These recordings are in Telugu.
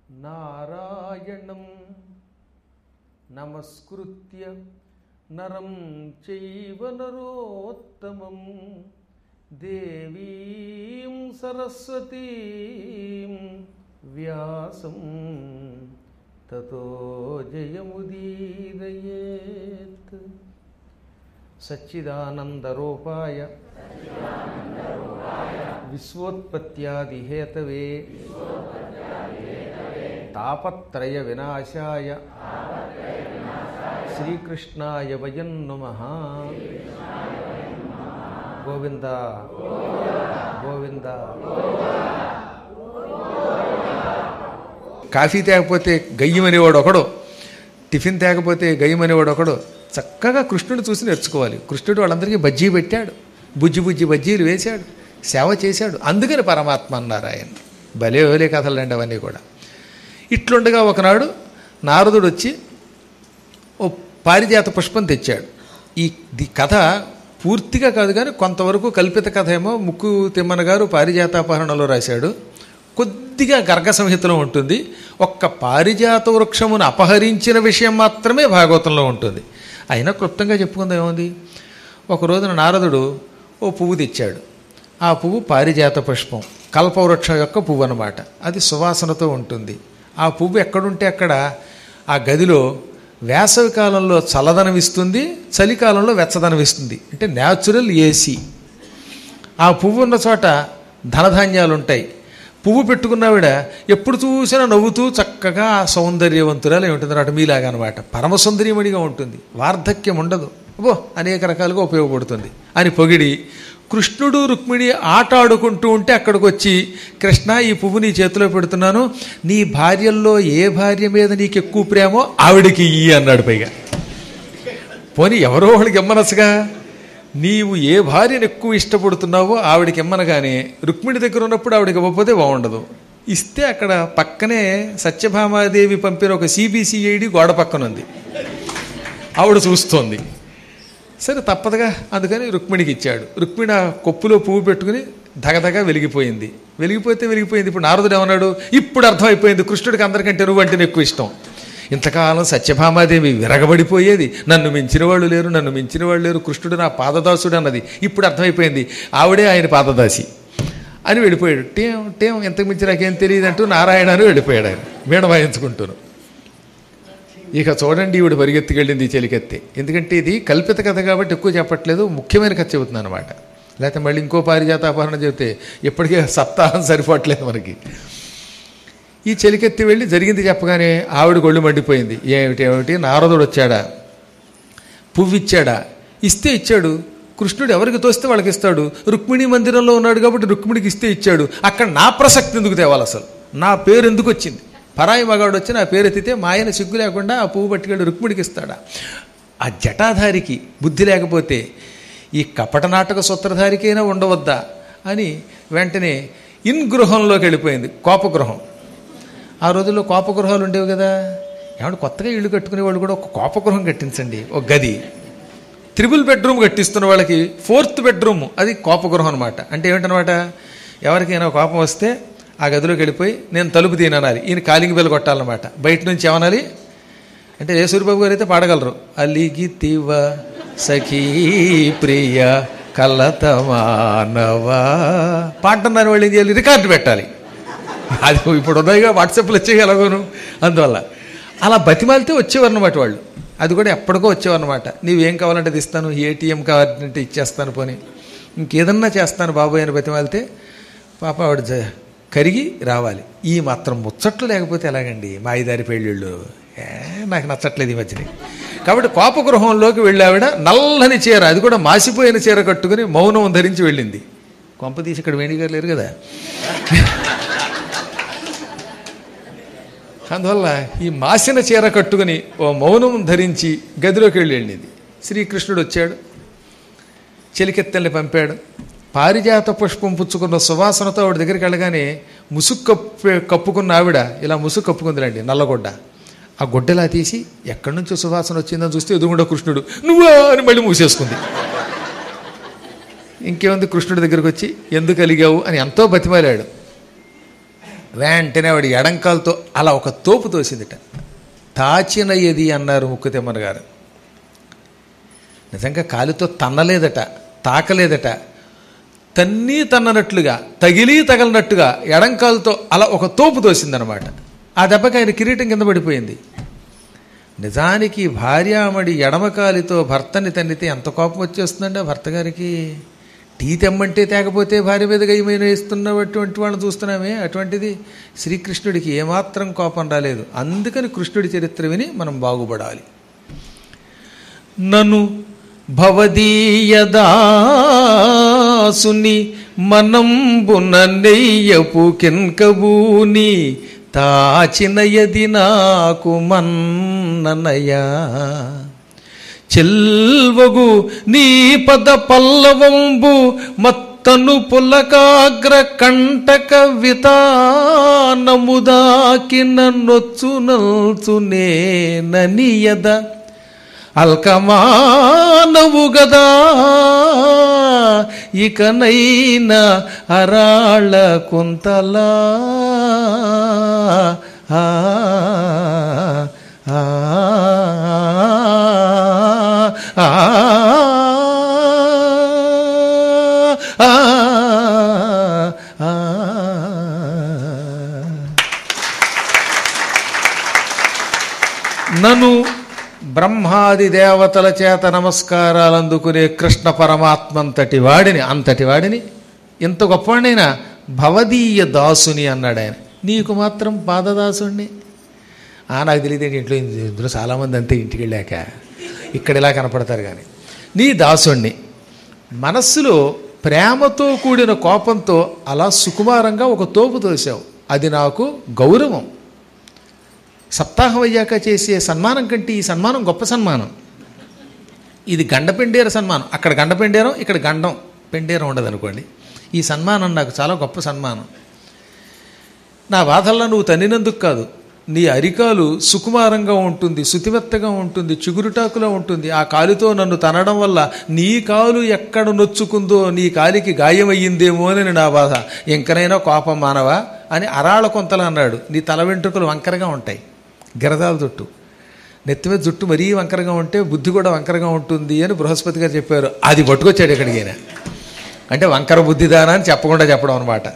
నారాయణం నమస్కృత్య నరం చైవ నరోత్తమం దేవీం సరస్వతీం వ్యాసం తతో జయముదీరయేత్ సచ్చిదానందరూపాయ విశ్వోత్పత్యాదిహేతవే తాపత్రయ వినాశాయ శ్రీకృష్ణాయ వయం నమ గోవింద గోవింద కాఫీ తేకపోతే గయ్యమనేవాడు ఒకడు టిఫిన్ తేకపోతే గయ్యమనేవాడు ఒకడు చక్కగా కృష్ణుడు చూసి నేర్చుకోవాలి కృష్ణుడు వాళ్ళందరికీ బజ్జీ పెట్టాడు బుజ్జి బుజ్జి బజ్జీలు వేశాడు సేవ చేశాడు అందుకని పరమాత్మ అన్నారు ఆయన భలే భలే కథలండి అవన్నీ కూడా ఇట్లుండగా ఒకనాడు నారదుడు వచ్చి ఓ పారిజాత పుష్పం తెచ్చాడు ఈ ది కథ పూర్తిగా కాదు కానీ కొంతవరకు కల్పిత కథ ఏమో ముక్కు తిమ్మన గారు పారిజాతాపహరణలో రాశాడు కొద్దిగా గర్గ సంహితలో ఉంటుంది ఒక్క పారిజాత వృక్షమును అపహరించిన విషయం మాత్రమే భాగవతంలో ఉంటుంది అయినా క్లుప్తంగా చెప్పుకుందాం ఏముంది ఒక రోజున నారదుడు ఓ పువ్వు తెచ్చాడు ఆ పువ్వు పారిజాత పుష్పం కల్పవృక్షం యొక్క పువ్వు అనమాట అది సువాసనతో ఉంటుంది ఆ పువ్వు ఎక్కడుంటే అక్కడ ఆ గదిలో వేసవి కాలంలో చల్లదనం ఇస్తుంది చలికాలంలో వెచ్చదనం ఇస్తుంది అంటే న్యాచురల్ ఏసీ ఆ పువ్వు ఉన్న చోట ధనధాన్యాలు ఉంటాయి పువ్వు పెట్టుకున్నావిడ ఎప్పుడు చూసినా నవ్వుతూ చక్కగా సౌందర్యవంతురాలు ఉంటుంది అన్నమాట మీలాగా అనమాట పరమ సుందరీమణిగా ఉంటుంది వార్ధక్యం ఉండదు అబ్బో అనేక రకాలుగా ఉపయోగపడుతుంది అని పొగిడి కృష్ణుడు రుక్మిణి ఆట ఆడుకుంటూ ఉంటే అక్కడికి వచ్చి కృష్ణ ఈ పువ్వు నీ చేతిలో పెడుతున్నాను నీ భార్యల్లో ఏ భార్య మీద నీకు ఎక్కువ ప్రేమో ఆవిడికి ఇయ్యి అన్నాడు పైగా పోనీ ఎవరో వాళ్ళకి ఇమ్మనసుగా నీవు ఏ భార్యను ఎక్కువ ఇష్టపడుతున్నావో ఆవిడకి ఇమ్మనగానే రుక్మిణి దగ్గర ఉన్నప్పుడు ఆవిడకి ఇవ్వకపోతే బాగుండదు ఇస్తే అక్కడ పక్కనే సత్యభామాదేవి పంపిన ఒక సిబిసిఐడి గోడ పక్కన ఉంది ఆవిడ చూస్తోంది సరే తప్పదుగా అందుకని రుక్మిణికి ఇచ్చాడు రుక్మిణి ఆ కొప్పులో పువ్వు పెట్టుకుని దగదగ వెలిగిపోయింది వెలిగిపోతే వెలిగిపోయింది ఇప్పుడు నారదుడు ఏమన్నాడు ఇప్పుడు అర్థమైపోయింది కృష్ణుడికి అందరికంటే నువ్వు అంటే ఎక్కువ ఇష్టం ఇంతకాలం సత్యభామాదేవి విరగబడిపోయేది నన్ను మించిన వాళ్ళు లేరు నన్ను మించిన వాళ్ళు లేరు కృష్ణుడు నా పాదదాసుడు అన్నది ఇప్పుడు అర్థమైపోయింది ఆవిడే ఆయన పాదదాసి అని వెళ్ళిపోయాడు టేం టేం ఎంతకు మించి నాకేం తెలియదు అంటూ నారాయణ అని వెళ్ళిపోయాడు ఆయన వీణ వాయించుకుంటూను ఇక చూడండి ఈవిడ పరిగెత్తుకెళ్ళింది చెలికెత్తి ఎందుకంటే ఇది కల్పిత కథ కాబట్టి ఎక్కువ చెప్పట్లేదు ముఖ్యమైన కథ చెబుతున్నాను అనమాట లేకపోతే మళ్ళీ ఇంకో పారిజాత అపహరణ చెబితే ఇప్పటికే సప్తాహం సరిపోవట్లేదు మనకి ఈ చెలికెత్తి వెళ్ళి జరిగింది చెప్పగానే ఆవిడ గొళ్ళు మండిపోయింది ఏమిటి ఏమిటి నారదుడు వచ్చాడా పువ్వు ఇచ్చాడా ఇస్తే ఇచ్చాడు కృష్ణుడు ఎవరికి తోస్తే వాళ్ళకి ఇస్తాడు రుక్మిణి మందిరంలో ఉన్నాడు కాబట్టి రుక్మిణికి ఇస్తే ఇచ్చాడు అక్కడ నా ప్రసక్తి ఎందుకు తేవాలి అసలు నా పేరు ఎందుకు వచ్చింది పరాయి మగాడు వచ్చి నా పేరు ఎత్తితే మా ఆయన సిగ్గు లేకుండా ఆ పువ్వు పట్టుకెళ్ళి రుక్మిణికి ఇస్తాడా ఆ జటాధారికి బుద్ధి లేకపోతే ఈ కపట నాటక సూత్రధారికైనా ఉండవద్దా అని వెంటనే ఇన్ గృహంలోకి వెళ్ళిపోయింది కోపగృహం ఆ రోజుల్లో కోపగృహాలు ఉండేవి కదా ఏమంటే కొత్తగా ఇల్లు కట్టుకునే వాళ్ళు కూడా ఒక కోపగృహం కట్టించండి ఒక గది త్రిబుల్ బెడ్రూమ్ కట్టిస్తున్న వాళ్ళకి ఫోర్త్ బెడ్రూమ్ అది కోపగృహం అనమాట అంటే ఏమిటనమాట ఎవరికైనా కోపం వస్తే ఆ గదిలోకి వెళ్ళిపోయి నేను తలుపు తీననాలి ఈయన కాలింగ్ బెల్ కొట్టాలన్నమాట బయట నుంచి ఏమనాలి అంటే ఏ సూర్యబాబు గారు అయితే పాడగలరు అలిగి తివ సఖీ ప్రియ కలతమానవా పాడటం దాని వాళ్ళు ఏం చేయాలి రికార్డు పెట్టాలి అది ఇప్పుడు ఉన్నాయిగా వాట్సాప్లో వచ్చేవి ఎలాగోను అందువల్ల అలా బతిమాలితే వచ్చేవారు అనమాట వాళ్ళు అది కూడా ఎప్పటికో వచ్చేవన్నమాట నీవేం కావాలంటే అది ఇస్తాను ఏటీఎం కావాలంటే ఇచ్చేస్తాను పోని ఇంకేదన్నా చేస్తాను బాబాయ్ అని బతిమాలితే పాప ఆవిడ జ- కరిగి రావాలి ఈ మాత్రం ముచ్చట్లు లేకపోతే ఎలాగండి మా ఐదారి పెళ్ళిళ్ళు ఏ నాకు నచ్చట్లేదు ఈ మధ్యని కాబట్టి కోపగృహంలోకి వెళ్ళి ఆవిడ నల్లని చీర అది కూడా మాసిపోయిన చీర కట్టుకుని మౌనం ధరించి వెళ్ళింది కొంప తీసి ఇక్కడ వేణిగారు లేరు కదా అందువల్ల ఈ మాసిన చీర కట్టుకుని ఓ మౌనం ధరించి గదిలోకి వెళ్ళి వెళ్ళింది శ్రీకృష్ణుడు వచ్చాడు చెలికెత్తల్ని పంపాడు పారిజాత పుష్పం పుచ్చుకున్న సువాసనతో ఆవిడ దగ్గరికి వెళ్ళగానే ముసుగు కప్పు కప్పుకున్న ఆవిడ ఇలా ముసుగు కప్పుకుందిలండి నల్లగొడ్డ ఆ గుడ్డలా తీసి ఎక్కడి నుంచో సువాసన వచ్చిందని చూస్తే ఎదురుగుండా కృష్ణుడు నువ్వా అని మళ్ళీ మూసేసుకుంది ఇంకేముంది కృష్ణుడి దగ్గరికి వచ్చి ఎందుకు కలిగావు అని ఎంతో బతిమాలాడు వెంటనే వాడి ఎడంకాలతో అలా ఒక తోపు తోసిందిట తాచిన ఎది అన్నారు ముక్కుతిమ్మన గారు నిజంగా కాలుతో తన్నలేదట తాకలేదట తన్ని తన్ననట్లుగా తగిలి తగలనట్టుగా ఎడంకాలతో అలా ఒక తోపు తోసిందనమాట ఆ దెబ్బకి ఆయన కిరీటం కింద పడిపోయింది నిజానికి భార్యామడి ఎడమకాలితో భర్తని తన్నితే ఎంత కోపం వచ్చేస్తుందండి ఆ భర్త గారికి టీ తెమ్మంటే తేకపోతే భార్య మీద గయమైన వేస్తున్నటువంటి వాళ్ళని చూస్తున్నామే అటువంటిది శ్రీకృష్ణుడికి ఏమాత్రం కోపం రాలేదు అందుకని కృష్ణుడి చరిత్ర విని మనం బాగుపడాలి నను భవదీయదాసుని మనంబున నెయ్యపు కిన్కబూని తాచినయది నాకు మన్ననయా చెల్వగు నీ పద పల్లవంబు మత్తను పులకాగ్ర కంటక వితానముదాకిన నొచ్చు నల్చునే ననియద అల్కమానవు గదా ఇకనైనా అరాళ కుంతలా ఆ, ఆ, ఆ, ఆ, ఆ. నను బ్రహ్మాది దేవతల చేత నమస్కారాలు అందుకునే కృష్ణ పరమాత్మంతటి వాడిని అంతటి వాడిని ఇంత గొప్పవాడినైనా భవదీయ దాసుని అన్నాడు ఆయన నీకు మాత్రం పాదదాసుణ్ణి ఆ నాకు తెలియదు ఇంట్లో ఇందులో చాలామంది అంతే ఇంటికి వెళ్ళాక ఇక్కడ ఇలా కనపడతారు కానీ నీ దాసుణ్ణి మనస్సులో ప్రేమతో కూడిన కోపంతో అలా సుకుమారంగా ఒక తోపు తోసావు అది నాకు గౌరవం సప్తాహం అయ్యాక చేసే సన్మానం కంటే ఈ సన్మానం గొప్ప సన్మానం ఇది గండ పెండేర సన్మానం అక్కడ గండ పెండేరం ఇక్కడ గండం పెండేరం ఉండదు అనుకోండి ఈ సన్మానం నాకు చాలా గొప్ప సన్మానం నా బాధల్లో నువ్వు తన్నినందుకు కాదు నీ అరికాలు సుకుమారంగా ఉంటుంది శుతిమెత్తగా ఉంటుంది చిగురుటాకులో ఉంటుంది ఆ కాలుతో నన్ను తనడం వల్ల నీ కాలు ఎక్కడ నొచ్చుకుందో నీ కాలికి గాయమయ్యిందేమో అని నా బాధ ఇంకనైనా కోపం మానవా అని అరాళ కొంతలు అన్నాడు నీ తల వెంట్రుకలు వంకరగా ఉంటాయి గిరదాల జుట్టు నెత్తి మీద జుట్టు మరీ వంకరగా ఉంటే బుద్ధి కూడా వంకరగా ఉంటుంది అని బృహస్పతి గారు చెప్పారు అది పట్టుకొచ్చాడు ఎక్కడికైనా అంటే వంకర బుద్ధిదానా అని చెప్పకుండా చెప్పడం అనమాట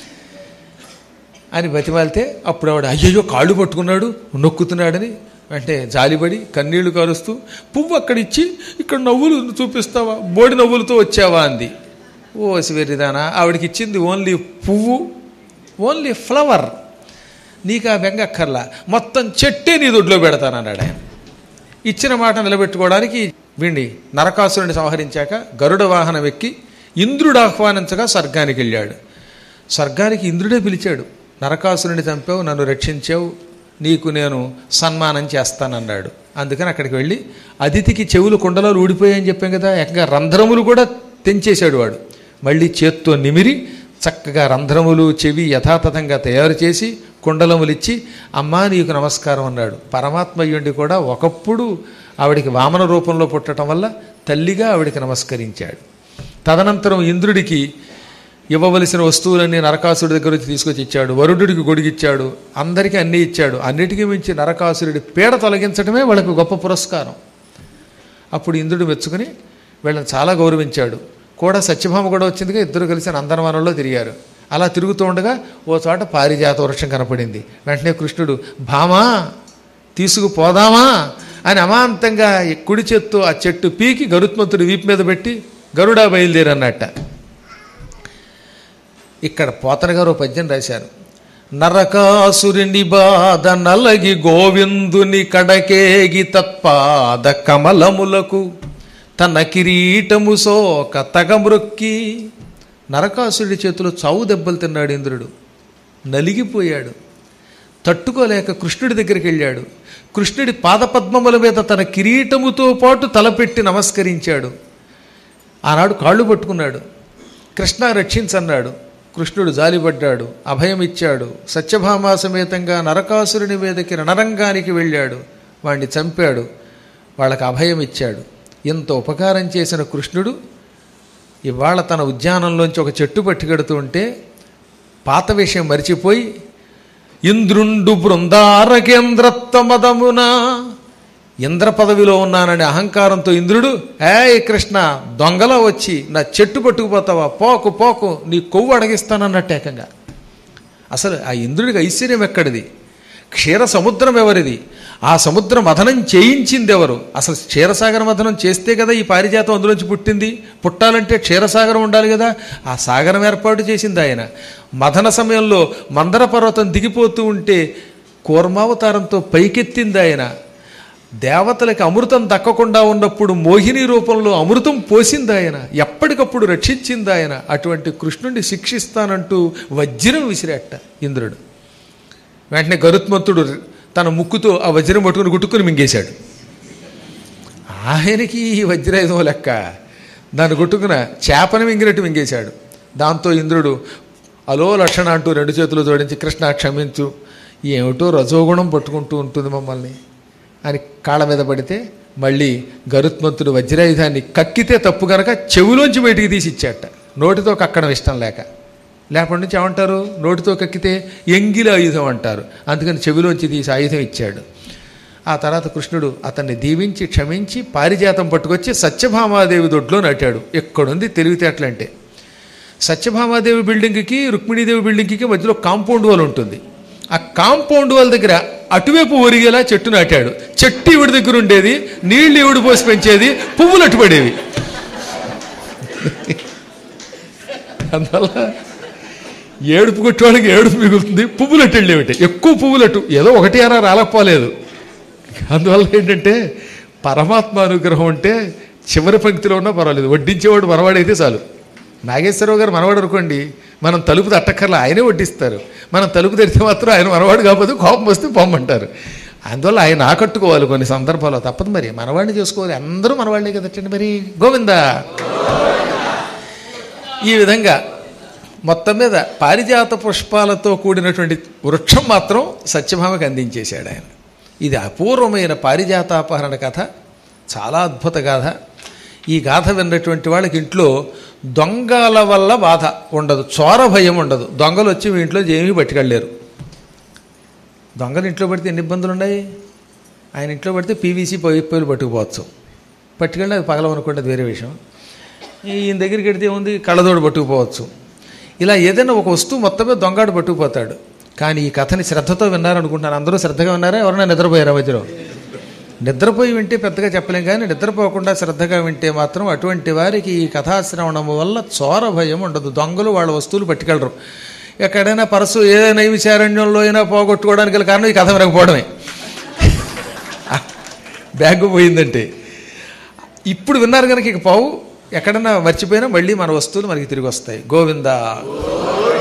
అని బతిమాలితే అప్పుడు ఆవిడ అయ్యయ్యో కాళ్ళు పట్టుకున్నాడు నొక్కుతున్నాడని అంటే జాలిపడి కన్నీళ్లు కారుస్తూ పువ్వు అక్కడ ఇచ్చి ఇక్కడ నవ్వులు చూపిస్తావా బోడి నవ్వులతో వచ్చావా అంది ఓ శివరిదానా ఆవిడకి ఇచ్చింది ఓన్లీ పువ్వు ఓన్లీ ఫ్లవర్ నీకు ఆ బెంగ అక్కర్లా మొత్తం చెట్టే నీ దొడ్లో పెడతానన్నాడు ఆయన ఇచ్చిన మాట నిలబెట్టుకోవడానికి వీణ్ణి నరకాసురుని సంహరించాక గరుడ వాహనం ఎక్కి ఇంద్రుడు ఆహ్వానించగా స్వర్గానికి వెళ్ళాడు స్వర్గానికి ఇంద్రుడే పిలిచాడు నరకాసురుని చంపావు నన్ను రక్షించావు నీకు నేను సన్మానం చేస్తానన్నాడు అందుకని అక్కడికి వెళ్ళి అతిథికి చెవులు కుండలాలు ఊడిపోయాయని చెప్పాం కదా ఏకంగా రంధ్రములు కూడా తెంచేశాడు వాడు మళ్ళీ చేత్తో నిమిరి చక్కగా రంధ్రములు చెవి యథాతథంగా తయారు చేసి కుండలములిచ్చి అమ్మా నీకు నమస్కారం అన్నాడు పరమాత్మ అయ్యుండి కూడా ఒకప్పుడు ఆవిడికి వామన రూపంలో పుట్టడం వల్ల తల్లిగా ఆవిడికి నమస్కరించాడు తదనంతరం ఇంద్రుడికి ఇవ్వవలసిన వస్తువులన్నీ నరకాసుడి దగ్గర నుంచి తీసుకొచ్చి ఇచ్చాడు వరుడుడికి గొడిగిచ్చాడు అందరికీ అన్నీ ఇచ్చాడు అన్నిటికీ మించి నరకాసురుడి పీడ తొలగించడమే వాళ్ళకు గొప్ప పురస్కారం అప్పుడు ఇంద్రుడు మెచ్చుకుని వీళ్ళని చాలా గౌరవించాడు కూడా సత్యభామ కూడా వచ్చిందిగా ఇద్దరు కలిసి నందనవనంలో తిరిగారు అలా తిరుగుతూ ఉండగా ఓ చోట పారిజాత వృక్షం కనపడింది వెంటనే కృష్ణుడు భామా తీసుకుపోదామా అని అమాంతంగా ఈ కుడి చేత్తో ఆ చెట్టు పీకి గరుత్మంతుడి వీపు మీద పెట్టి గరుడా బయలుదేరన్నట్ట ఇక్కడ పోతన గారు ఓ పద్యం రాశారు నరకాసురుని బాధ నలగి గోవిందుని కడకేగి తత్పాద కమలములకు తన కిరీటము సోక తగమ్రొక్కి నరకాసురుడి చేతిలో చావు దెబ్బలు తిన్నాడు ఇంద్రుడు నలిగిపోయాడు తట్టుకోలేక కృష్ణుడి దగ్గరికి వెళ్ళాడు కృష్ణుడి పాదపద్మముల మీద తన కిరీటముతో పాటు తలపెట్టి నమస్కరించాడు ఆనాడు కాళ్ళు పట్టుకున్నాడు కృష్ణ రక్షించన్నాడు కృష్ణుడు జాలిపడ్డాడు అభయం ఇచ్చాడు సత్యభామా సమేతంగా నరకాసురుని మీదకి రణరంగానికి వెళ్ళాడు వాణ్ణి చంపాడు వాళ్ళకి అభయం ఇచ్చాడు ఇంత ఉపకారం చేసిన కృష్ణుడు ఇవాళ తన ఉద్యానంలోంచి ఒక చెట్టు పట్టుకెడుతూ ఉంటే పాత విషయం మరిచిపోయి ఇంద్రుండు బృందారకేంద్రత్వమదమున ఇంద్ర పదవిలో ఉన్నాననే అహంకారంతో ఇంద్రుడు ఏ కృష్ణ దొంగలా వచ్చి నా చెట్టు పట్టుకుపోతావా పోకు పోకు నీ కొవ్వు అడగిస్తానన్నట్టు ఏకంగా అసలు ఆ ఇంద్రుడికి ఐశ్వర్యం ఎక్కడిది క్షీర సముద్రం ఎవరిది ఆ సముద్ర మథనం చేయించింది ఎవరు అసలు క్షీరసాగర మథనం చేస్తే కదా ఈ పారిజాతం అందులోంచి పుట్టింది పుట్టాలంటే క్షీరసాగరం ఉండాలి కదా ఆ సాగరం ఏర్పాటు చేసింది ఆయన మథన సమయంలో మందర పర్వతం దిగిపోతూ ఉంటే కూర్మావతారంతో పైకెత్తింది ఆయన దేవతలకి అమృతం దక్కకుండా ఉన్నప్పుడు మోహిని రూపంలో అమృతం పోసింది ఆయన ఎప్పటికప్పుడు రక్షించింది ఆయన అటువంటి కృష్ణుడిని శిక్షిస్తానంటూ వజ్రం విసిరేట ఇంద్రుడు వెంటనే గరుత్మంతుడు తన ముక్కుతో ఆ వజ్రం పట్టుకుని గుట్టుకుని మింగేశాడు ఆయనకి ఈ వజ్రాయుధం లెక్క దాన్ని గుట్టుకున్న చేపని మింగినట్టు మింగేశాడు దాంతో ఇంద్రుడు అలో లక్షణ అంటూ రెండు చేతులు జోడించి కృష్ణ క్షమించు ఏమిటో రజోగుణం పట్టుకుంటూ ఉంటుంది మమ్మల్ని అని కాళ్ళ మీద పడితే మళ్ళీ గరుత్మంతుడు వజ్రాయుధాన్ని కక్కితే తప్పు గనక చెవిలోంచి బయటికి తీసి ఇచ్చాట నోటితో కక్కడం ఇష్టం లేక లేకపోతే నుంచి ఏమంటారు నోటితో కక్కితే ఎంగిలి ఆయుధం అంటారు అందుకని చెవిలోంచి తీసి ఆయుధం ఇచ్చాడు ఆ తర్వాత కృష్ణుడు అతన్ని దీవించి క్షమించి పారిజాతం పట్టుకొచ్చి సత్యభామాదేవి దొడ్లో నట్టాడు ఎక్కడుంది తెలివితేటలంటే సత్యభామాదేవి బిల్డింగ్కి రుక్మిణీదేవి బిల్డింగ్కి మధ్యలో కాంపౌండ్ వాల్ ఉంటుంది ఆ కాంపౌండ్ వాల్ దగ్గర అటువైపు ఒరిగేలా చెట్టు నాటాడు చెట్టు ఈవిడి దగ్గర ఉండేది నీళ్లు ఈవిడి పోసి పెంచేది పువ్వులు అట్టుపడేవి అందువల్ల ఏడుపు కొట్టేవాళ్ళకి ఏడుపు మిగులుతుంది పువ్వులు అట్టు వెళ్ళేవిటి ఎక్కువ పువ్వులు అట్టు ఏదో ఒకటి అరా రాలకపోలేదు అందువల్ల ఏంటంటే పరమాత్మ అనుగ్రహం అంటే చివరి పంక్తిలో ఉన్నా పర్వాలేదు వడ్డించేవాడు మనవాడైతే చాలు నాగేశ్వరరావు గారు మనవాడు అనుకోండి మనం తలుపు తట్టక్కర్లా ఆయనే వడ్డిస్తారు మనం తలుపు తెరిస్తే మాత్రం ఆయన మనవాడు కాకపోతే కోపం వస్తే పొమ్మంటారు అందువల్ల ఆయన ఆకట్టుకోవాలి కొన్ని సందర్భాల్లో తప్పదు మరి మనవాడిని చేసుకోవాలి అందరూ మనవాళ్ళే కదటండి మరి గోవిందా ఈ విధంగా మొత్తం మీద పారిజాత పుష్పాలతో కూడినటువంటి వృక్షం మాత్రం సత్యభామకి అందించేశాడు ఆయన ఇది అపూర్వమైన పారిజాతాపహరణ కథ చాలా అద్భుత గాథ ఈ గాథ విన్నటువంటి వాళ్ళకి ఇంట్లో దొంగల వల్ల బాధ ఉండదు చోర భయం ఉండదు దొంగలు వచ్చి మీ ఇంట్లో ఏమీ పట్టుకెళ్ళలేరు దొంగలు ఇంట్లో పడితే ఎన్ని ఇబ్బందులు ఉన్నాయి ఆయన ఇంట్లో పడితే పీవీసీ పైపులు పట్టుకుపోవచ్చు పట్టుకెళ్ళి అది పగలమనుకోండి అది వేరే విషయం ఈయన దగ్గరికి వెడితే ఉంది కళ్ళదోడు పట్టుకుపోవచ్చు ఇలా ఏదైనా ఒక వస్తువు మొత్తమే దొంగాడు పట్టుకుపోతాడు కానీ ఈ కథని శ్రద్ధతో విన్నారనుకుంటున్నాను అందరూ శ్రద్ధగా విన్నారా ఎవరైనా నిద్రపోయారా మధ్యలో నిద్రపోయి వింటే పెద్దగా చెప్పలేం కానీ నిద్రపోకుండా శ్రద్ధగా వింటే మాత్రం అటువంటి వారికి ఈ కథాశ్రవణము వల్ల చోర భయం ఉండదు దొంగలు వాళ్ళ వస్తువులు పట్టుకెళ్ళరు ఎక్కడైనా పరసు ఏ నైవిచారణ్యంలో అయినా పోగొట్టుకోవడానికి గల కారణం ఈ కథ వినకపోవడమే బ్యాగ్ పోయిందంటే ఇప్పుడు విన్నారు కనుక ఇక పావు ఎక్కడన్నా మర్చిపోయినా మళ్ళీ మన వస్తువులు మనకి తిరిగి వస్తాయి గోవిందా